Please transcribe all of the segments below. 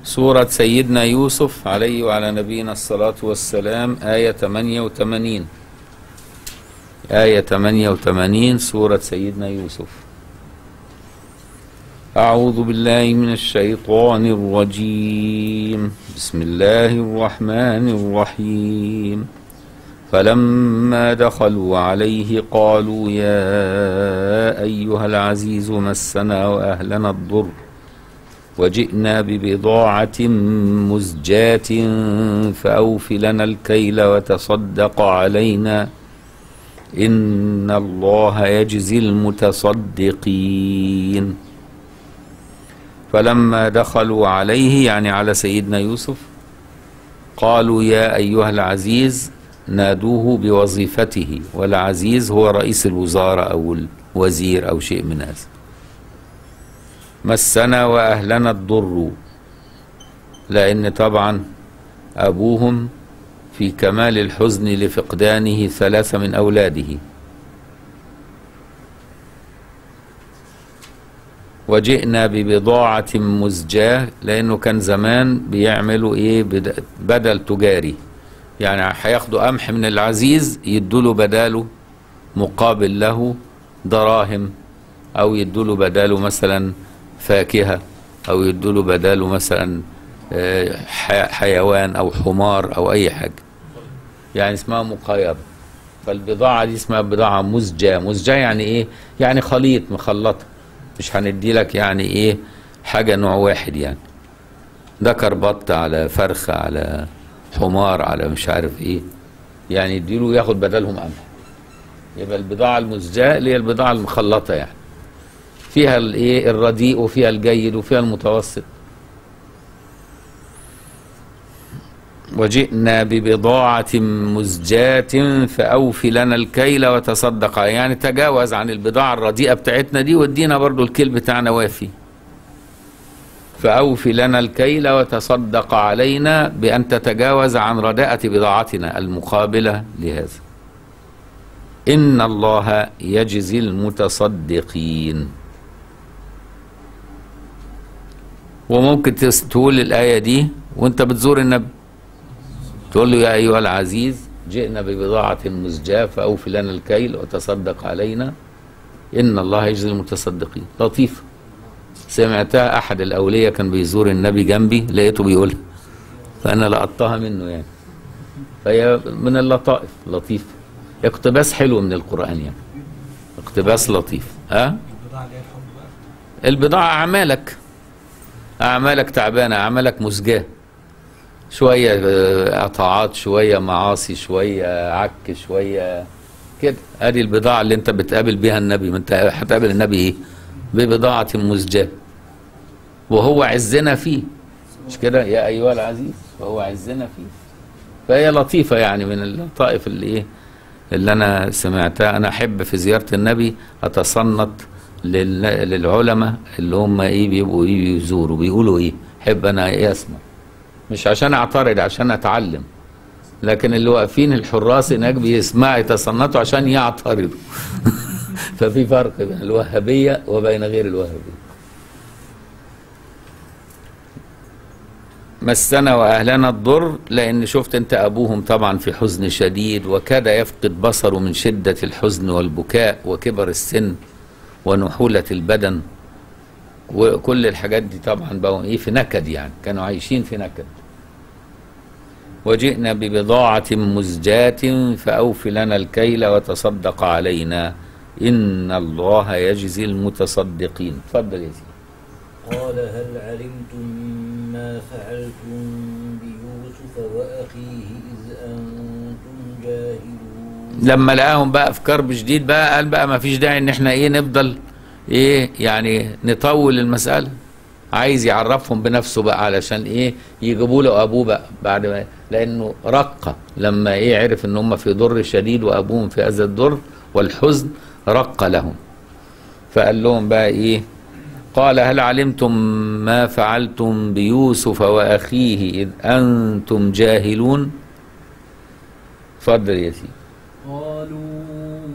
سورة سيدنا يوسف عليه وعلى نبينا الصلاة والسلام آية 88 آية 88 سورة سيدنا يوسف أعوذ بالله من الشيطان الرجيم بسم الله الرحمن الرحيم فلما دخلوا عليه قالوا يا أيها العزيز مسنا وأهلنا الضر وجئنا ببضاعة مزجاة فأوف لنا الكيل وتصدق علينا إن الله يجزي المتصدقين فلما دخلوا عليه يعني على سيدنا يوسف قالوا يا أيها العزيز نادوه بوظيفته والعزيز هو رئيس الوزارة أو الوزير أو شيء من هذا مسنا واهلنا الضر لان طبعا ابوهم في كمال الحزن لفقدانه ثلاثه من اولاده وجئنا ببضاعة مزجاة لأنه كان زمان بيعملوا إيه بدل تجاري يعني هياخدوا قمح من العزيز يدوله بداله مقابل له دراهم أو يدوله بداله مثلا فاكهة أو يدوله بداله مثلا حيوان أو حمار أو أي حاجة يعني اسمها مقايضة فالبضاعة دي اسمها بضاعة مزجاة مزجاة يعني إيه؟ يعني خليط مخلطة مش هندي لك يعني إيه حاجة نوع واحد يعني ذكر بط على فرخة على حمار على مش عارف إيه يعني يديله ياخد بدلهم قمح يبقى البضاعة المزجاة اللي هي البضاعة المخلطة يعني فيها الايه الرديء وفيها الجيد وفيها المتوسط وجئنا ببضاعة مزجاة فأوف لنا الكيل وتصدق يعني تجاوز عن البضاعة الرديئة بتاعتنا دي وادينا برضو الكيل بتاعنا وافي فأوف لنا الكيل وتصدق علينا بأن تتجاوز عن رداءة بضاعتنا المقابلة لهذا إن الله يجزي المتصدقين وممكن تقول الآية دي وانت بتزور النبي تقول له يا أيها العزيز جئنا ببضاعة مزجاة فأوف لنا الكيل وتصدق علينا إن الله يجزي المتصدقين لطيفة سمعتها أحد الأولياء كان بيزور النبي جنبي لقيته بيقولها فأنا لقطتها منه يعني فهي من اللطائف لطيفة اقتباس حلو من القرآن يعني اقتباس لطيف ها البضاعة أعمالك أعمالك تعبانة أعمالك مزجاة شوية طاعات شوية معاصي شوية عك شوية كده ادي البضاعة اللي انت بتقابل بيها النبي ما انت هتقابل النبي ايه ببضاعة مزجاة وهو عزنا فيه مش كده يا ايها العزيز وهو عزنا فيه فهي لطيفة يعني من اللطائف اللي ايه اللي انا سمعتها انا احب في زيارة النبي اتصنت للعلماء اللي هم ايه بيبقوا ايه بيزوروا بيقولوا ايه احب انا ايه اسمع مش عشان اعترض عشان اتعلم لكن اللي واقفين الحراس هناك بيسمعوا يتصنتوا عشان يعترضوا ففي فرق بين الوهابيه وبين غير الوهابيه مسنا واهلنا الضر لان شفت انت ابوهم طبعا في حزن شديد وكاد يفقد بصره من شده الحزن والبكاء وكبر السن ونحولة البدن وكل الحاجات دي طبعا بقوا ايه في نكد يعني كانوا عايشين في نكد وجئنا ببضاعة مزجاة فأوف لنا الكيل وتصدق علينا إن الله يجزي المتصدقين تفضل يا سيدي قال هل علمتم ما فعلتم بيوسف وأخيه إذ أنتم جاهلون لما لقاهم بقى في كرب شديد بقى قال بقى ما فيش داعي ان احنا ايه نفضل ايه يعني نطول المسألة عايز يعرفهم بنفسه بقى علشان ايه يجيبوا له ابوه بقى بعد ما لانه رق لما ايه عرف ان هم في ضر شديد وابوهم في هذا الضر والحزن رق لهم فقال لهم بقى ايه قال هل علمتم ما فعلتم بيوسف واخيه اذ انتم جاهلون اتفضل يا سيدي قالوا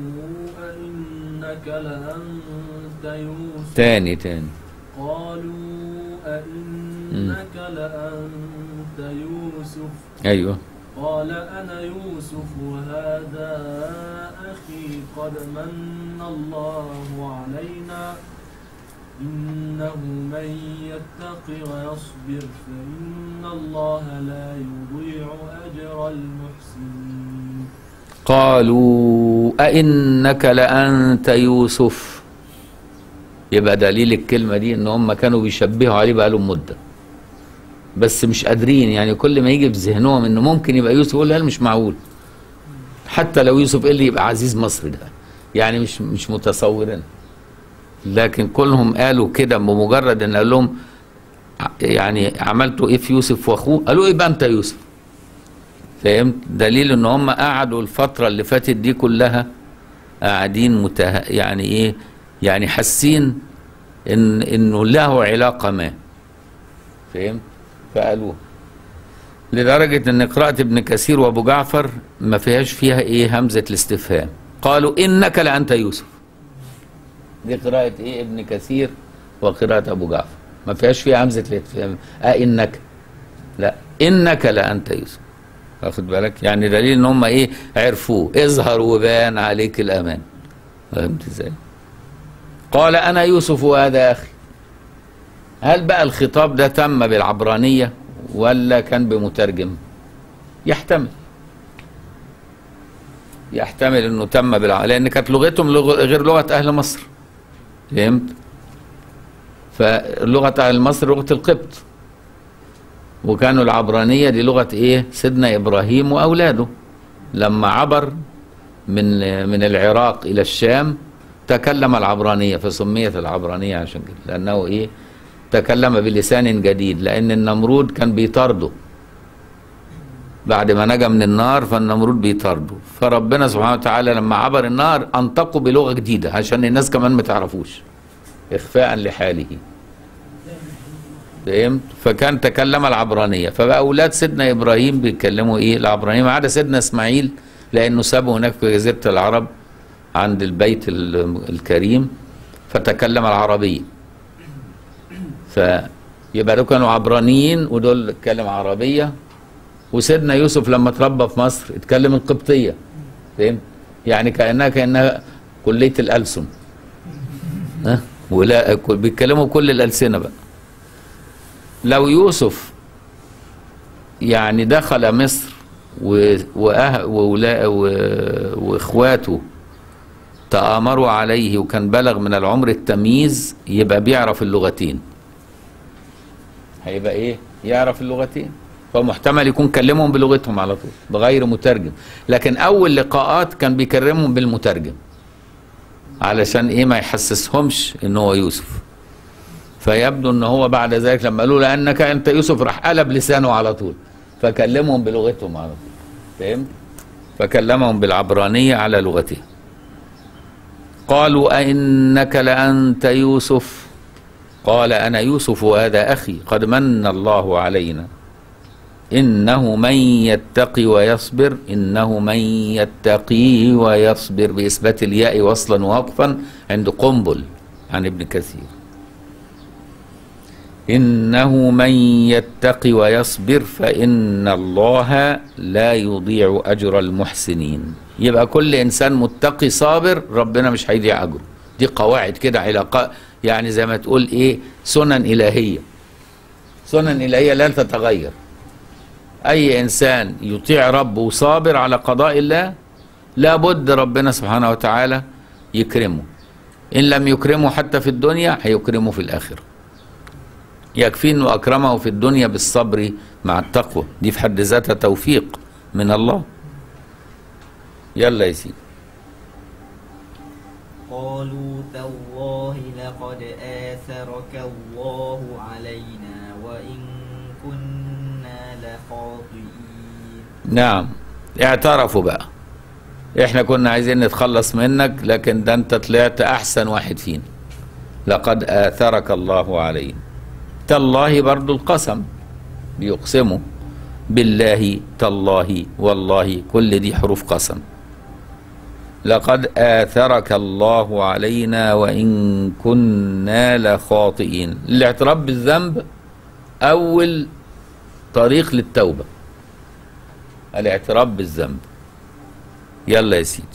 أئنك لأنت يوسف تاني تاني قالوا أئنك أئنك لأنت يوسف ايوه قال أنا يوسف وهذا أخي قد من الله علينا إنه من يتق ويصبر فإن الله لا يضيع أجر المحسنين قالوا أئنك لأنت يوسف يبقى دليل الكلمة دي ان هم كانوا بيشبهوا عليه بقالهم مدة بس مش قادرين يعني كل ما يجي في ذهنهم انه ممكن يبقى يوسف يقول لا مش معقول حتى لو يوسف ايه اللي يبقى عزيز مصر ده يعني مش مش متصورين لكن كلهم قالوا كده بمجرد ان قال لهم ع- يعني عملتوا ايه في يوسف واخوه قالوا ايه بقى انت يوسف فهمت دليل ان هم قعدوا الفتره اللي فاتت دي كلها قاعدين مته... يعني ايه يعني حاسين ان انه له علاقه ما فهمت فقالوه لدرجه ان قراءه ابن كثير وابو جعفر ما فيهاش فيها ايه همزه الاستفهام قالوا انك لانت يوسف دي قراءه ايه ابن كثير وقراءه ابو جعفر ما فيهاش فيها همزه الاستفهام اه انك لا انك لانت يوسف واخد بالك يعني دليل ان هم ايه عرفوه اظهر وبان عليك الامان فهمت ازاي قال انا يوسف وهذا اخي هل بقى الخطاب ده تم بالعبرانيه ولا كان بمترجم يحتمل يحتمل انه تم بالع... لان كانت لغتهم لغ... غير لغه اهل مصر فهمت فلغه اهل مصر لغه القبط وكانوا العبرانية دي لغة ايه سيدنا ابراهيم واولاده لما عبر من من العراق الى الشام تكلم العبرانية فسميت العبرانية عشان كده لانه ايه تكلم بلسان جديد لان النمرود كان بيطارده بعد ما نجا من النار فالنمرود بيطارده فربنا سبحانه وتعالى لما عبر النار انطقوا بلغة جديدة عشان الناس كمان ما تعرفوش اخفاء لحاله فهمت فكان تكلم العبرانية فبقى أولاد سيدنا إبراهيم بيتكلموا إيه العبرانية ما عدا سيدنا إسماعيل لأنه سابه هناك في جزيرة العرب عند البيت ال- الكريم فتكلم العربية فيبقى دول كانوا عبرانيين ودول اتكلم عربية وسيدنا يوسف لما اتربى في مصر اتكلم القبطية فهمت يعني كأنها كأنها كلية الألسن ها ولا بيتكلموا كل الألسنة بقى لو يوسف يعني دخل مصر و- وأه- وولا- و- واخواته تآمروا عليه وكان بلغ من العمر التمييز يبقى بيعرف اللغتين هيبقى ايه يعرف اللغتين فمحتمل يكون كلمهم بلغتهم على طول بغير مترجم لكن اول لقاءات كان بيكلمهم بالمترجم علشان ايه ما يحسسهمش ان هو يوسف فيبدو ان هو بعد ذلك لما قالوا لانك انت يوسف راح قلب لسانه على طول فكلمهم بلغتهم على طول فهمت فكلمهم بالعبرانيه على لغته قالوا أئنك لأنت يوسف قال أنا يوسف وهذا أخي قد من الله علينا إنه من يتقي ويصبر إنه من يتقي ويصبر بإثبات الياء وصلا ووقفا عند قنبل عن ابن كثير إنه من يتقي ويصبر فإن الله لا يضيع أجر المحسنين يبقى كل إنسان متقي صابر ربنا مش هيضيع أجره دي قواعد كده علاقة يعني زي ما تقول إيه سنن إلهية سنن إلهية لا تتغير أي إنسان يطيع ربه وصابر على قضاء الله لابد ربنا سبحانه وتعالى يكرمه إن لم يكرمه حتى في الدنيا هيكرمه في الآخرة يكفي انه اكرمه في الدنيا بالصبر مع التقوى دي في حد ذاتها توفيق من الله يلا يا سيدي قالوا تالله لقد آثرك الله علينا وإن كنا لخاطئين نعم اعترفوا بقى احنا كنا عايزين نتخلص منك لكن ده انت طلعت احسن واحد فينا لقد اثرك الله علينا تالله برضو القسم بيقسموا بالله تالله والله كل دي حروف قسم لقد آثرك الله علينا وإن كنا لخاطئين الاعتراف بالذنب اول طريق للتوبه الاعتراف بالذنب يلا يا سيدي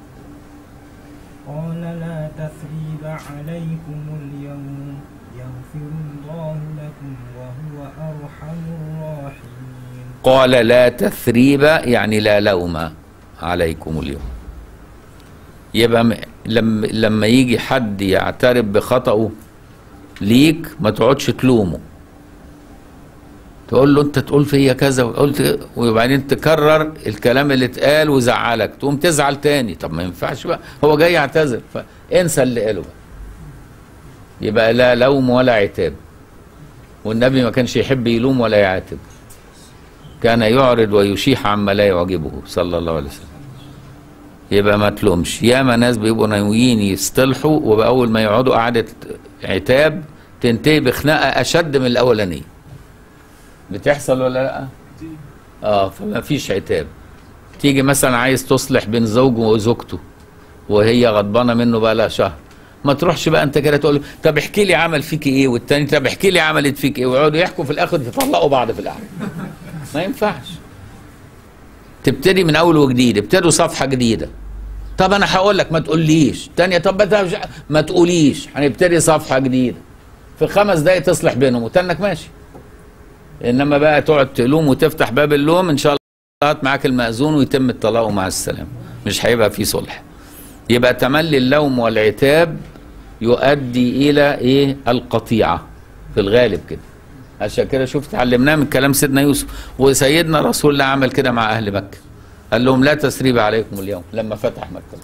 قال لا تثريب عليكم اليوم يغفر الله لكم وهو أرحم الراحمين قال لا تثريب يعني لا لوم عليكم اليوم يبقى م- لما لما يجي حد يعترف بخطأه ليك ما تقعدش تلومه تقول له انت تقول فيا كذا وقلت وبعدين تكرر الكلام اللي اتقال وزعلك تقوم تزعل تاني طب ما ينفعش بقى هو جاي يعتذر فانسى اللي قاله بقى يبقى لا لوم ولا عتاب والنبي ما كانش يحب يلوم ولا يعاتب كان يعرض ويشيح عما لا يعجبه صلى الله عليه وسلم يبقى ما تلومش ياما ناس بيبقوا ناويين يصطلحوا وبأول ما يقعدوا قعدة عتاب تنتهي بخناقة أشد من الأولانية بتحصل ولا لا؟ اه فما فيش عتاب تيجي مثلا عايز تصلح بين زوجه وزوجته وهي غضبانه منه بقى لها شهر ما تروحش بقى انت كده تقول له طب احكي لي عمل فيك ايه والتاني طب احكي لي عملت فيك ايه ويقعدوا يحكوا في الاخر يطلقوا بعض في القعده ما ينفعش تبتدي من اول وجديد ابتدوا صفحه جديده طب انا هقول لك ما تقوليش تانية طب انت مش- ما تقوليش هنبتدي صفحه جديده في خمس دقايق تصلح بينهم وتنك ماشي انما بقى تقعد تلوم وتفتح باب اللوم ان شاء الله هات معاك المأذون ويتم الطلاق مع السلامه مش هيبقى في صلح يبقى تملي اللوم والعتاب يؤدي الى ايه القطيعه في الغالب كده عشان كده شوف تعلمناه من كلام سيدنا يوسف وسيدنا رسول الله عمل كده مع اهل مكه قال لهم لا تثريب عليكم اليوم لما فتح مكه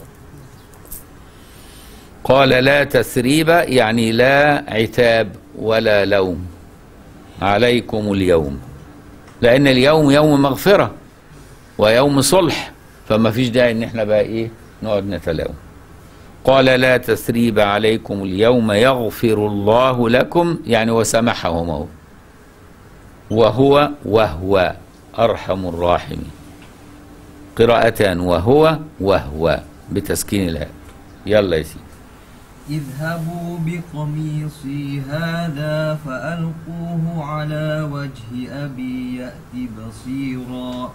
قال لا تثريب يعني لا عتاب ولا لوم عليكم اليوم لان اليوم يوم مغفره ويوم صلح فما فيش داعي ان احنا بقى ايه نقعد نتلاوم قال لا تثريب عليكم اليوم يغفر الله لكم يعني وسمحهم اهو وهو وهو ارحم الراحمين قراءتان وهو وهو بتسكين الهاء يلا يا سيدي اذهبوا بقميصي هذا فألقوه على وجه أبي يأت بصيرا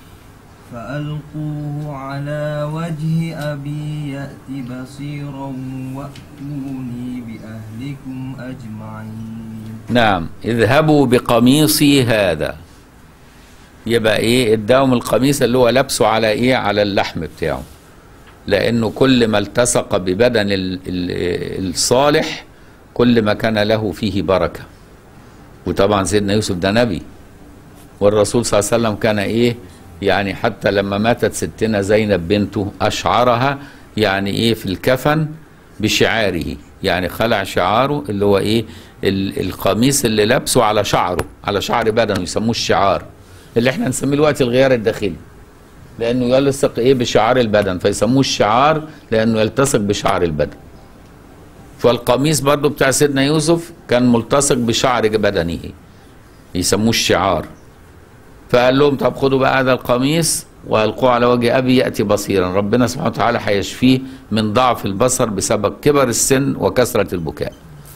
فألقوه على وجه أبي يأت بصيرا وأتوني بأهلكم أجمعين نعم اذهبوا بقميصي هذا يبقى ايه اداهم القميص اللي هو لابسه على ايه على اللحم بتاعه لانه كل ما التصق ببدن ال- ال- الصالح كل ما كان له فيه بركه وطبعا سيدنا يوسف ده نبي والرسول صلى الله عليه وسلم كان ايه يعني حتى لما ماتت ستنا زينب بنته اشعرها يعني ايه في الكفن بشعاره يعني خلع شعاره اللي هو ايه ال- القميص اللي لابسه على شعره على شعر بدنه يسموه الشعار اللي احنا نسميه الوقت الغيار الداخلي لانه يلصق ايه بشعار البدن فيسموه الشعار لانه يلتصق بشعر البدن فالقميص برضو بتاع سيدنا يوسف كان ملتصق بشعر بدنه يسموه الشعار فقال لهم طب خدوا بقى هذا القميص والقوه على وجه ابي ياتي بصيرا ربنا سبحانه وتعالى هيشفيه من ضعف البصر بسبب كبر السن وكثره البكاء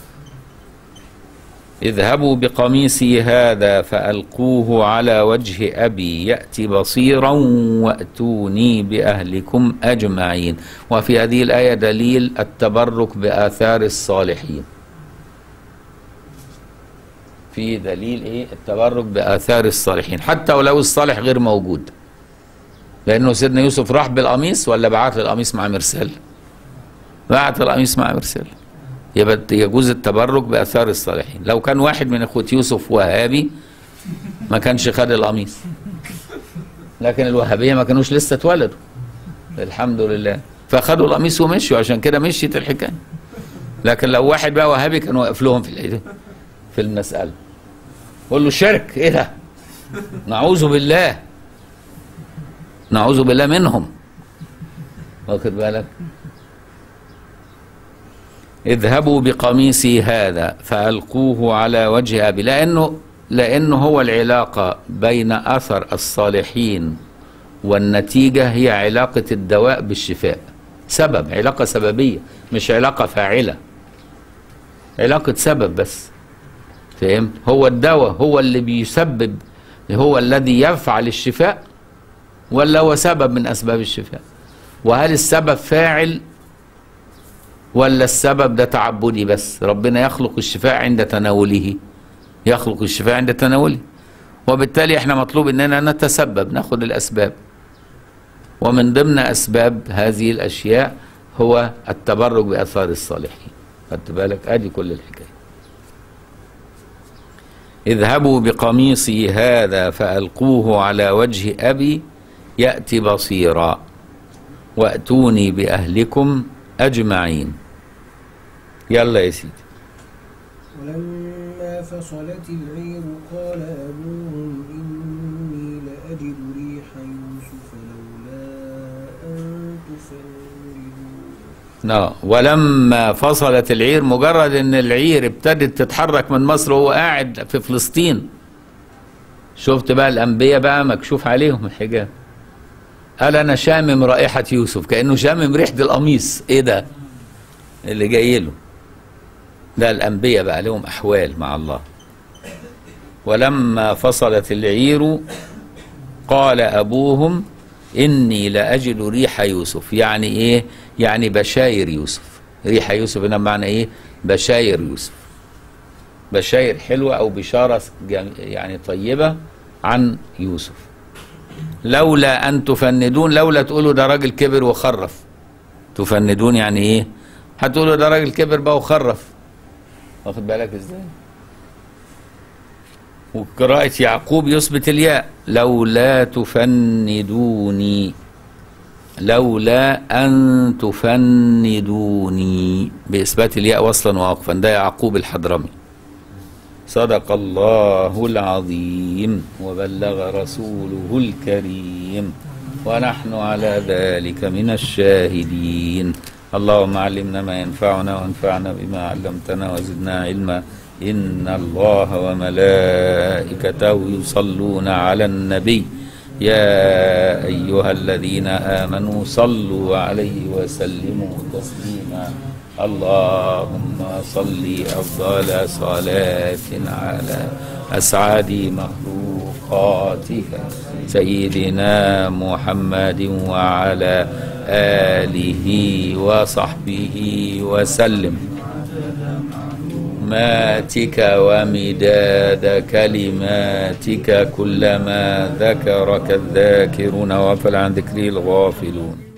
اذهبوا بقميصي هذا فألقوه على وجه أبي يأتي بصيرا وأتوني بأهلكم أجمعين وفي هذه الآية دليل التبرك بآثار الصالحين في دليل ايه التبرك بآثار الصالحين حتى ولو الصالح غير موجود لأنه سيدنا يوسف راح بالقميص ولا بعت القميص مع مرسال بعت القميص مع مرسال يبقى يجوز التبرك باثار الصالحين لو كان واحد من اخوه يوسف وهابي ما كانش خد القميص لكن الوهابيه ما كانوش لسه اتولدوا الحمد لله فخدوا القميص ومشوا عشان كده مشيت الحكايه لكن لو واحد بقى وهابي كان واقف لهم في العيد في المساله قول له شرك ايه ده نعوذ بالله نعوذ بالله منهم واخد بالك اذهبوا بقميصي هذا فألقوه على وجه أبي لأنه لأنه هو العلاقة بين أثر الصالحين والنتيجة هي علاقة الدواء بالشفاء سبب علاقة سببية مش علاقة فاعلة علاقة سبب بس فهمت هو الدواء هو اللي بيسبب هو الذي يفعل الشفاء ولا هو سبب من اسباب الشفاء وهل السبب فاعل ولا السبب ده تعبدي بس ربنا يخلق الشفاء عند تناوله يخلق الشفاء عند تناوله وبالتالي احنا مطلوب اننا نتسبب ناخد الاسباب ومن ضمن اسباب هذه الاشياء هو التبرك باثار الصالحين خدت بالك ادي كل الحكايه اذهبوا بقميصي هذا فالقوه على وجه ابي ياتي بصيرا واتوني باهلكم اجمعين يلا يا سيدي ولما فصلت العير قال أبوهم إني لأجد ريح يوسف لولا أن تفندون نعم ولما فصلت العير مجرد ان العير ابتدت تتحرك من مصر وهو قاعد في فلسطين شفت بقى الانبياء بقى مكشوف عليهم الحجاب قال انا شامم رائحه يوسف كانه شامم ريحه القميص ايه ده اللي جاي له ده الانبياء بقى لهم احوال مع الله ولما فصلت العير قال ابوهم اني لاجد ريح يوسف يعني ايه يعني بشاير يوسف ريح يوسف هنا معنى ايه بشاير يوسف بشاير حلوه او بشاره جم- يعني طيبه عن يوسف لولا ان تفندون لولا تقولوا ده راجل كبر وخرف تفندون يعني ايه هتقولوا ده راجل كبر بقى وخرف واخد بالك ازاي وقراءة يعقوب يثبت الياء لولا تفندوني لولا أن تفندوني بإثبات الياء وصلا ووقفا ده يعقوب الحضرمي صدق الله العظيم وبلغ رسوله الكريم ونحن على ذلك من الشاهدين اللهم علمنا ما ينفعنا وانفعنا بما علمتنا وزدنا علما إن الله وملائكته يصلون على النبي يا أيها الذين آمنوا صلوا عليه وسلموا تسليما اللهم صل أفضل صلاة على أسعد مخلوقاتك سيدنا محمد وعلى آله وصحبه وسلم ماتك ومداد كلماتك كلما ذكرك الذاكرون وغفل عن ذكره الغافلون